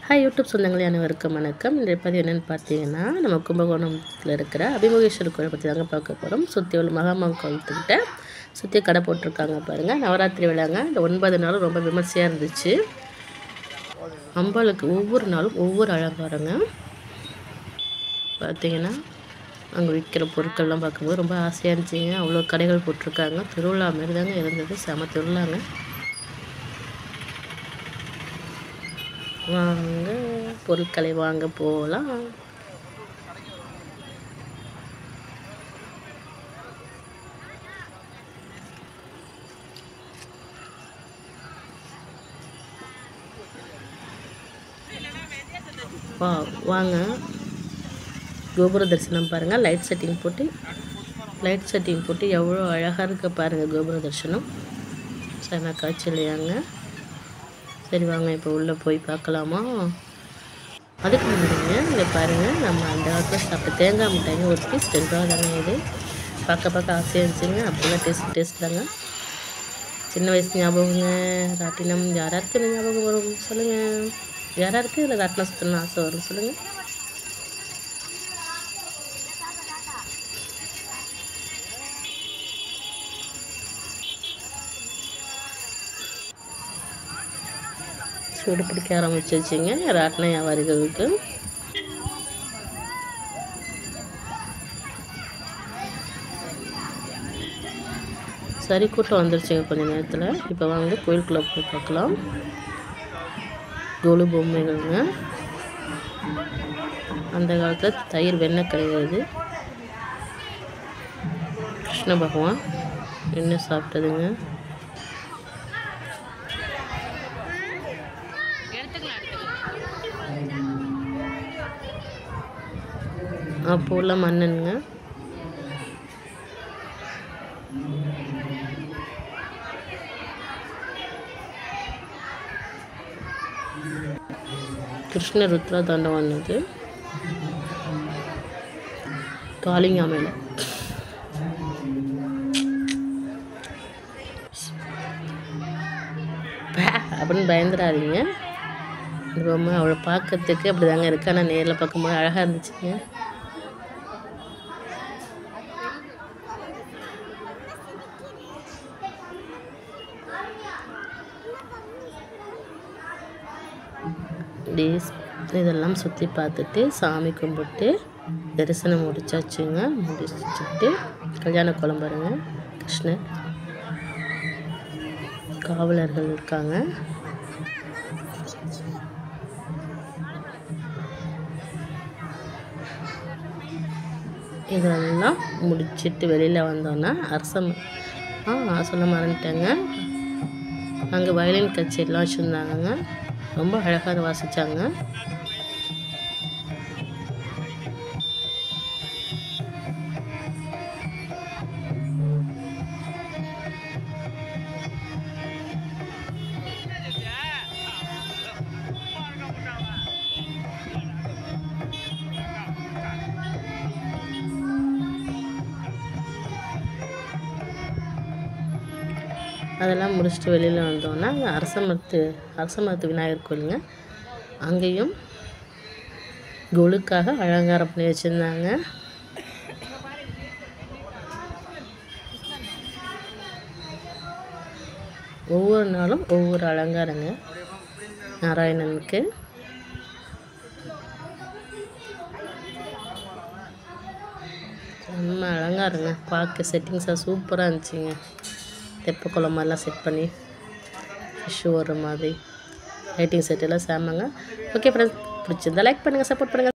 hi YouTube சொந்தங்களே அனைவருக்கும் வணக்கம் இந்த பதிவு என்னென்னு பார்த்தீங்கன்னா நம்ம கும்பகோணத்தில் இருக்கிற அபிமுகேஸ்வரர் கோயில் பற்றி தாங்க பார்க்க போகிறோம் சுற்றி உள்ள மகாமன் கோயில்கிட்ட சுற்றி கடை போட்டிருக்காங்க பாருங்கள் நவராத்திரி விழாங்க இந்த ஒன்பது நாளும் ரொம்ப விமர்சையாக இருந்துச்சு அம்பாளுக்கு ஒவ்வொரு நாளும் ஒவ்வொரு அலங்காரங்க பார்த்தீங்கன்னா அங்கே விற்கிற பொருட்கள்லாம் பார்க்கும்போது ரொம்ப ஆசையாக இருந்துச்சுங்க அவ்வளோ கடைகள் போட்டிருக்காங்க திருவிழா மாரி தாங்க இருந்தது செம திருவிழாங்க வாங்க பொருட்களை வாங்க போகலாம் வா வாங்க கோபுர தரிசனம் பாருங்கள் லைட் செட்டிங் போட்டு லைட் செட்டிங் போட்டு எவ்வளோ அழகாக இருக்க பாருங்கள் கோபுர தரிசனம் செம காட்சி இல்லையாங்க சரி வாங்க இப்போ உள்ளே போய் பார்க்கலாமா அதுக்கு முன்னாடிங்க இங்கே பாருங்கள் நம்ம அந்த காலத்தில் சாப்பிட்ட தேங்காய் மிட்டாய்ங்க ஒரு பீஸ் ரெண்டு ரூபா தாங்க இது பார்க்க பார்க்க ஆசையாக இருந்துச்சுங்க அப்படிலாம் டேஸ்ட் டேஸ்ட் தாங்க சின்ன வயசு ஞாபகங்க ராட்டினம் யாராருக்கு இந்த ஞாபகம் வரும் சொல்லுங்கள் யாராருக்கு இதில் ராட்டினம் சுற்றணும்னு ஆசை வரும் சொல்லுங்கள் சூடு பிடிக்க ஆரம்பிச்சிருச்சுங்க ராட்டின வியாபாரிகளுக்கு சரி கூட்டம் வந்துருச்சுங்க கொஞ்சம் நேரத்தில் இப்போ வாங்க கோயிலுக்குள்ளே போய் பார்க்கலாம் கொலு பொம்மைகள்ங்க அந்த காலத்தில் தயிர் வெண்ணெய் கிடையாது கிருஷ்ண பகவான் என்ன சாப்பிட்டதுங்க அப்போ உள்ள மன்னனுங்க கிருஷ்ண ருத்ரா தாண்டவம் இது காளிங்கா மேல பே அப்படின்னு பயந்துடாதீங்க இந்த பொம்மை அவளை பார்க்கறதுக்கு அப்படி தாங்க இருக்கு ஆனால் நேரில் பார்க்கும்போது அழகாக இருந்துச்சுங்க டேஸ் இதெல்லாம் சுற்றி பார்த்துட்டு சாமி கும்பிட்டு தரிசனம் முடிச்சாச்சுங்க முடிச்சுட்டு கல்யாண குளம் பாருங்க கிருஷ்ணர் காவலர்கள் இருக்காங்க இதெல்லாம் முடிச்சிட்டு வெளியில் வந்தோன்னா அரசம் ஆ சொல்ல மறந்துட்டேங்க அங்கே வயலின் கச்சேரிலாம் வச்சுருந்தாங்கங்க ரொம்ப அழகாக வாசித்தாங்க அதெல்லாம் முடிச்சுட்டு வெளியில் வந்தோன்னா அங்கே அரச மரத்து அரச மரத்து விநாயகர் கோயிலுங்க அங்கேயும் கொலுக்காக அலங்காரம் பண்ணி வச்சுருந்தாங்க ஒவ்வொரு நாளும் ஒவ்வொரு அலங்காரங்க நாராயணனுக்கு செம்ம அலங்காரங்க பார்க்க செட்டிங்ஸாக சூப்பராக இருந்துச்சுங்க தெப்ப குளம் மாதிரிலாம் செட் பண்ணி ஃபிஷ் ஓடுற மாதிரி லைட்டிங் செட் எல்லாம் சாமாங்க ஓகே ஃப்ரெண்ட்ஸ் பிடிச்சிருந்தா லைக் பண்ணுங்கள் சப்போர்ட் பண்ணுங்கள்